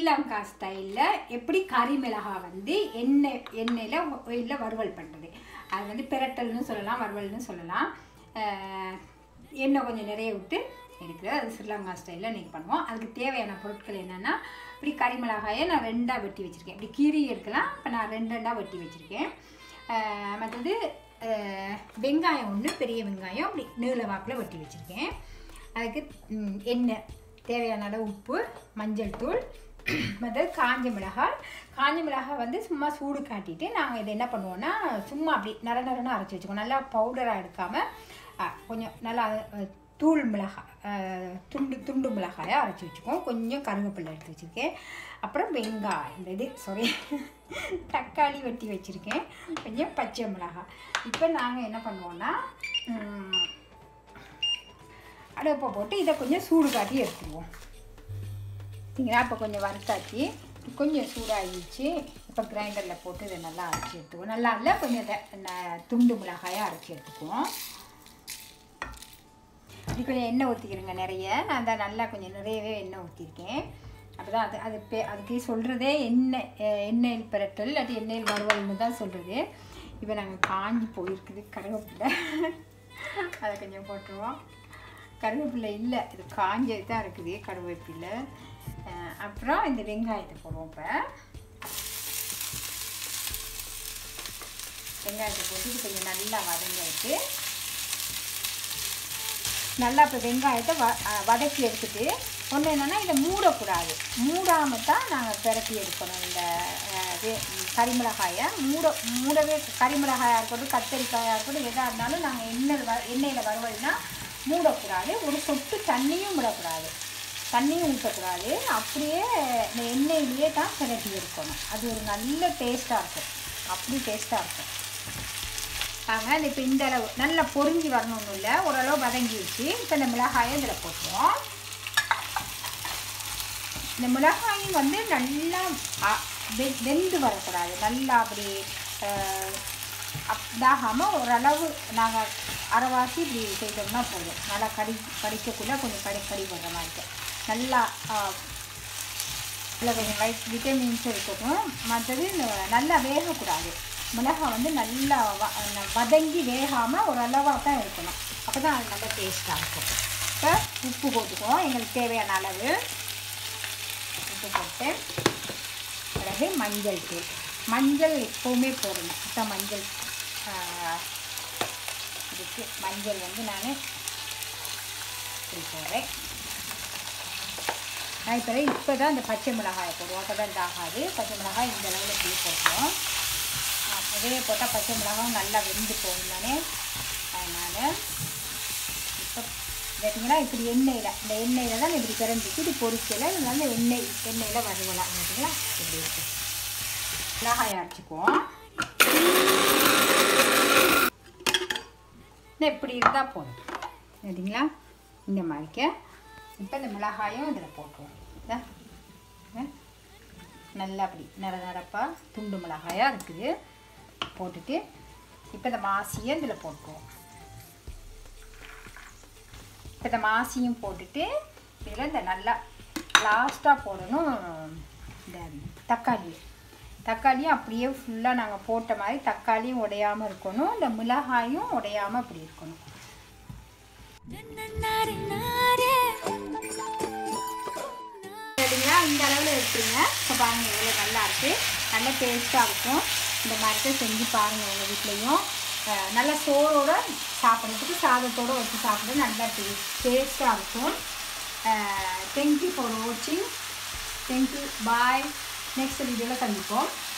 ஸ்ரீலங்கா ஸ்டைலில் எப்படி கறி மிளகாய் வந்து எண்ணெய் எண்ணெயில் இல்லை வறுவல் பண்ணுறது அது வந்து பிரட்டல்னு சொல்லலாம் வறுவல்னு சொல்லலாம் அஹ், எண்ணெய் கொஞ்சம் நிறைய விட்டு எடுக்கிறது அது ஸ்ரீலங்கா ஸ்டைலில் இன்றைக்கி பண்ணுவோம் அதுக்கு தேவையான பொருட்கள் என்னென்னா இப்படி கறி மிளகாயை நான் ரெண்டாக வெட்டி வச்சுருக்கேன் இப்படி கீரி எடுக்கலாம் இப்போ நான் ரெண்டு ரெண்டாக வெட்டி வச்சுருக்கேன் மற்றது அஹ், வெங்காயம் ஒன்று பெரிய வெங்காயம் அப்படி நீள வாக்கில் வெட்டி வச்சுருக்கேன் அதுக்கு ம், எண்ணெய் தேவையான அளவு உப்பு மஞ்சள் தூள் மற்றது காஞ்ச மிளகாய் காஞ்ச மிளகாய் வந்து சும்மா சூடு காட்டிட்டு நாங்கள் இதை என்ன பண்ணுவோம்னா சும்மா அப்படி நர நரன்னு அரைச்சி வச்சுக்கோம் நல்லா பவுடராக எடுக்காமல் கொஞ்சம் நல்லா அஹ், தூள் மிளகாய் அஹ், துண்டு துண்டு மிளகாயை அரைச்சி வச்சுக்குவோம் கொஞ்சம் கருவேப்பிலை எடுத்து வச்சுருக்கேன் அப்புறம் வெங்காயம் இந்த இது சாரி தக்காளி வெட்டி வச்சுருக்கேன் கொஞ்சம் பச்சை மிளகாய் இப்போ நாங்கள் என்ன பண்ணுவோம்னா ம், அடுப்பை போட்டு இதை கொஞ்சம் சூடு காட்டி எடுத்துருவோம் சரிங்களா இப்போ கொஞ்சம் வறுத்தாச்சு கொஞ்சம் சூடாகிடுச்சு இப்போ கிரைண்டரில் போட்டு இதை நல்லா அரைச்சி எடுத்துக்குவோம் நல்லா இல்லை கொஞ்சம் இதை ந- துண்டு மிளகாயை அரைச்சி எடுத்துக்குவோம் இது கொஞ்சம் எண்ணெய் ஊற்றிக்கிறேங்க நிறைய நான் தான் நல்லா கொஞ்சம் நிறையவே எண்ணெய் ஊற்றிருக்கேன் அப்பதான் அது அது பே அதுக்கு சொல்கிறதே எண்ணெய் அஹ் எண்ணெயில் பிரட்டல் இல்லாட்டி எண்ணெயில் வறுவல்னு தான் சொல்கிறது இப்போ நாங்கள் காஞ்சி போயிருக்குது கருவேப்பிலை அதை கொஞ்சம் போட்டுருவோம் கருவேப்பிலை இல்லை இது காஞ்சது தான் இருக்குது கருவேப்பிலை அஹ் அப்புறம் இந்த வெங்காயத்தை போடுவோம் இப்போ வெங்காயத்தை போட்டு இது கொஞ்சம் நல்லா வதங்கிட்டு நல்லா இப்போ வெங்காயத்தை வ அஹ் வதக்கி எடுத்துட்டு ஒன்று என்னென்னா இதை மூடக்கூடாது மூடாமல் தான் நாங்கள் பிரட்டி எடுக்கணும் இந்த அஹ், வே- கறிமிளகாயை மூட மூடவே கறிமிளகாயாக இருக்கட்டும் கத்தரிக்காயாக இருக்கட்டும் எதாக இருந்தாலும் நாங்கள் எண்ணெய் வ எண்ணெயில் வறுவல்னா மூடக்கூடாது ஒரு சொட்டு தண்ணியும் விடக்கூடாது தண்ணியும் ஊற்றக்கூடாது அப்படியே இந்த எண்ணெயிலேயே தான் பிரட்டி எடுக்கணும் அது ஒரு நல்ல டேஸ்ட்டாக இருக்கும் அப்படி டேஸ்ட்டாக இருக்கும் நாங்கள் இப்போ இந்த அளவு நல்லா பொரிஞ்சு வரணும்னு இல்லை ஓரளவு வதங்கிடுச்சு இப்போ இந்த மிளகாயை இதில் போட்டுருவோம் இந்த மிளகாயும் வந்து நல்லா அ- வெ- வெந்து வரக்கூடாது நல்லா அப்படி அஹ், அப்- இதாகாமல் ஓரளவு நாங்கள் அரைவாசி இப்படி செய்தோம்னா போதும் நல்லா கடி கடிக்கக்குள்ள கொஞ்சம் கடி கடி வர்ற மாதிரி இருக்கும். நல்லா அஹ், இதில் கொஞ்சம் வைட் விட்டமின்ஸ் இருக்கட்டும் மற்றது இந்த நல்லா வேகக்கூடாது மிளகாய் வந்து நல்லா வ ந- வதங்கி வேகாமல் ஒரு அளவாக தான் இருக்கணும் அப்போ தான் அது நல்லா டேஸ்ட்டாக இருக்கும் இப்போ உப்பு போட்டுக்குவோம் எங்களுக்கு தேவையான அளவு உப்பு போட்டு பிறகு மஞ்சள் தூள் மஞ்சள் எப்போவுமே போடணும் அப்போ மஞ்சள் ஆஹ், இதுக்கு மஞ்சள் வந்து நான் இப்படி போடுறேன் நான் இப்போ இப்போ தான் இந்த பச்சை மிளகாயை போடுவோம் அப்போ தான் இதாகாது பச்சை மிளகாய் இந்த அளவில் இப்படி போட்டுருவோம் முதலே போட்டால் பச்சை மிளகாயும் நல்லா வெந்து போகும் தானே அதனால் இப்போ பார்த்தீங்கன்னா இப்படி எண்ணெயில் இந்த எண்ணெயில் தான் இப்படி பிறந்துச்சு இது பொரிக்கலை இதனால எண்ணெய் எண்ணெயில் வறுவலாம் பார்த்தீங்களா இப்படி இருக்கு மிளகாய் அரைச்சிக்குவோம் இந்த இப்படி இருந்தால் போதும் சரிங்களா இந்த மாதிரிக்க இப்போ இந்த மிளகாயும் இதில் போட்டுருவோம் இதா, ஆ, நல்லா அப்படி நிற நிரப்பாக துண்டு மிளகாயாக இருக்குது போட்டுட்டு இப்போ இந்த மாசியை இதில் போட்டுருவோம் இப்போ இந்த மாசியும் போட்டுட்டு இதில் இந்த நல்லா லாஸ்ட்டாக போடணும் இந்த தக்காளி தக்காளியும் அப்படியே ஃபுல்லாக நாங்கள் போட்ட மாதிரி தக்காளியும் உடையாமல் இருக்கணும் இந்த மிளகாயும் உடையாமல் அப்படி இருக்கணும் சரிங்களா இந்த அளவில் எடுத்துருங்க இப்போ பாருங்கள் எவ்வளோ நல்லா இருக்கு நல்ல டேஸ்ட்டாக இருக்கும் இந்த மாதிரி தான் செஞ்சு பாருங்கள் உங்கள் வீட்லேயும் நல்லா சோறோட சாப்பிட்றதுக்கு சாதத்தோடு வச்சு சாப்பிட நல்லா டேஸ்ட்டாக இருக்கும் தேங்க்யூ ஃபார் வாட்சிங் தேங்க்யூ பாய் நெக்ஸ்ட் வீடியோவில் சந்திப்போம்